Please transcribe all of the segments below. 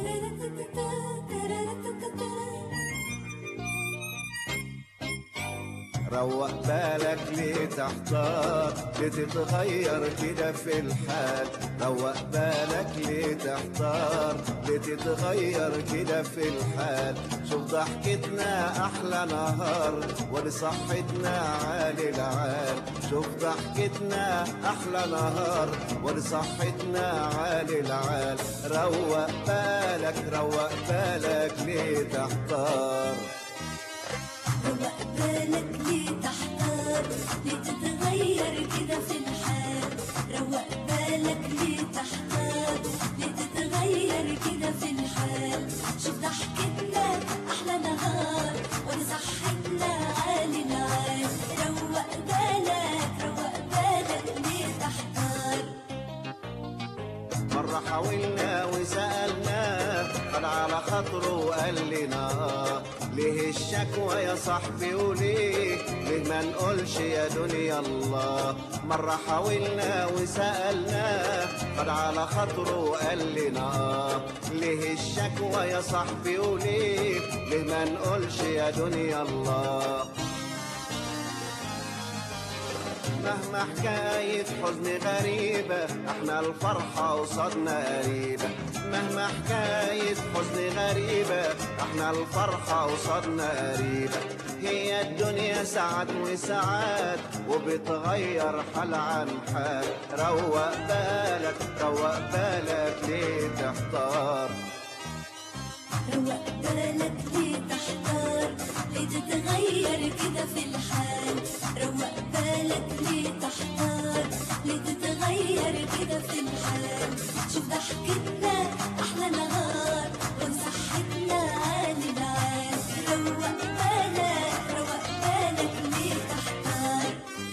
روق بالك ليه تحتار لتتغير كده في الحال روق بالك ليه تحتار لتتغير كده في الحال شوف ضحكتنا احلى نهار ولصحتنا عالي العال شوف ضحكتنا احلى نهار ولصحتنا عالي العال روق بالك روق بالك ليه تحتار روق بالك ليه تحتار ليه تتغير كده في الحال روق بالك ليه تحتار ليه تتغير كده في الحال شوف ضحكتنا احلى نهار ولصحتنا عالي العال روق بالك روق بالك ليه تحتار مرة حاولنا وسألناه قال على خاطره وقال لنا آه ليه الشكوى يا صاحبي وليه ليه ما نقولش يا دنيا الله مرة حاولنا وسألناه قال على خاطره وقال لنا آه ليه الشكوى يا صاحبي وليه ليه ما نقولش يا دنيا الله مهما حكاية حزن غريبة احنا الفرحة قصادنا قريبة مهما حكاية حزن غريبة احنا الفرحة قصادنا قريبة هي الدنيا ساعات وساعات وبتغير حال عن حال روق بالك روق بالك ليه تحتار روق بالك ليه تحتار ليه تتغير كده في الحال روق بالك ليه تحتار ليه تتغير كده في الحال شوف ضحكتنا احلى نهار وصحتنا عالي العال روق بالك روق بالك ليه تحتار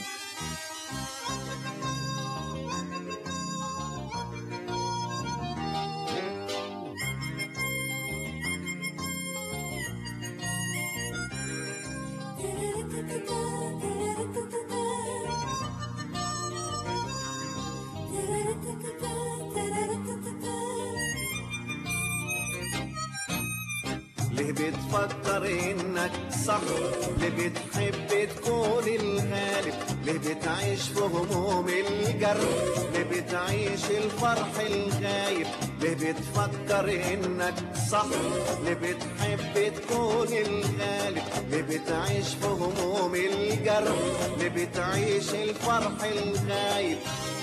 ليه بتفكر انك صح ليه بتحب تكون الغالب ليه بتعيش في هموم الجرح ليه بتعيش الفرح الغايب ليه بتفكر انك صح ليه بتحب تكون الغالب ليه بتعيش في هموم الجرح ليه بتعيش الفرح الغايب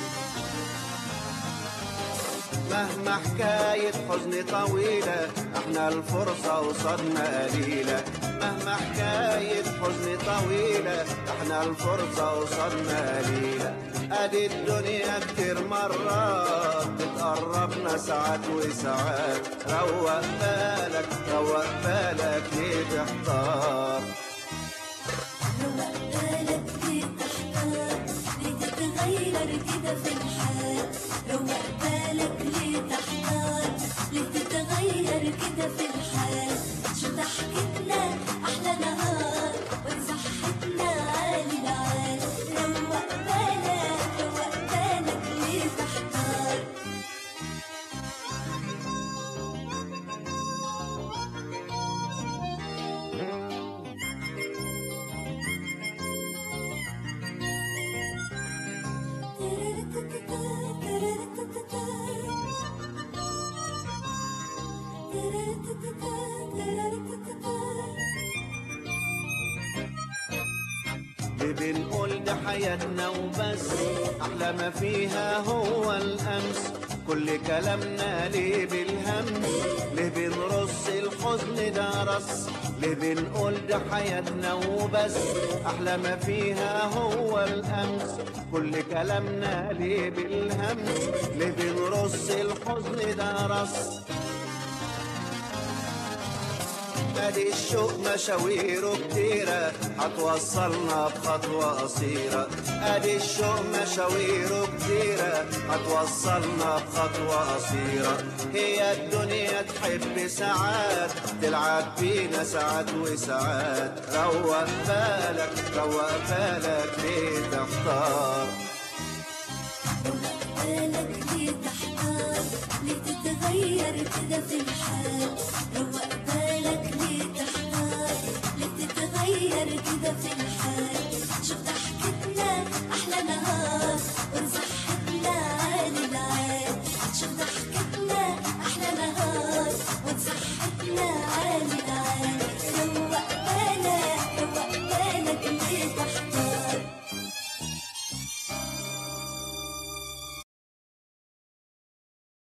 مهما حكاية حزن طويلة احنا الفرصة قصادنا قليلة مهما حكاية حزن طويلة احنا الفرصة قصادنا قليلة ادي الدنيا كتير مرات بتقربنا ساعات وساعات روق بالك روق بالك ليه تحتار روق بالك ليه تحتار ليه تتغير كده في الحال روق بالك ليه تحتار ليه تتغير كده في الحال شو ضحكتنا احلى نهار وصحتنا عالي العال روق بالك روق بالك ليه تحتار اللي بنقول ده حياتنا وبس احلى ما فيها هو الامس كل كلامنا ليه بالهمس ليه بنرص الحزن ده رص ليه بنقول ده حياتنا وبس احلى ما فيها هو الامس كل كلامنا ليه بالهمس ليه بنرص الحزن ده رص ادي الشوق مشاويره كتيرة هتوصلنا بخطوة قصيرة ادي الشوق مشاويره كتيرة هتوصلنا بخطوة قصيرة هي الدنيا تحب ساعات تلعب بينا ساعات وساعات روق بالك روق بالك ليه تختار روق بالك ليه تحتار ليه تتغير تتغير كده في الحال روق بالك ليه تحتار ليه تتغير كده في الحال شوف ضحكتنا أحلى نهار ونصحتنا عالي العال شوف ضحكتنا أحلى نهار ونصحتنا عالي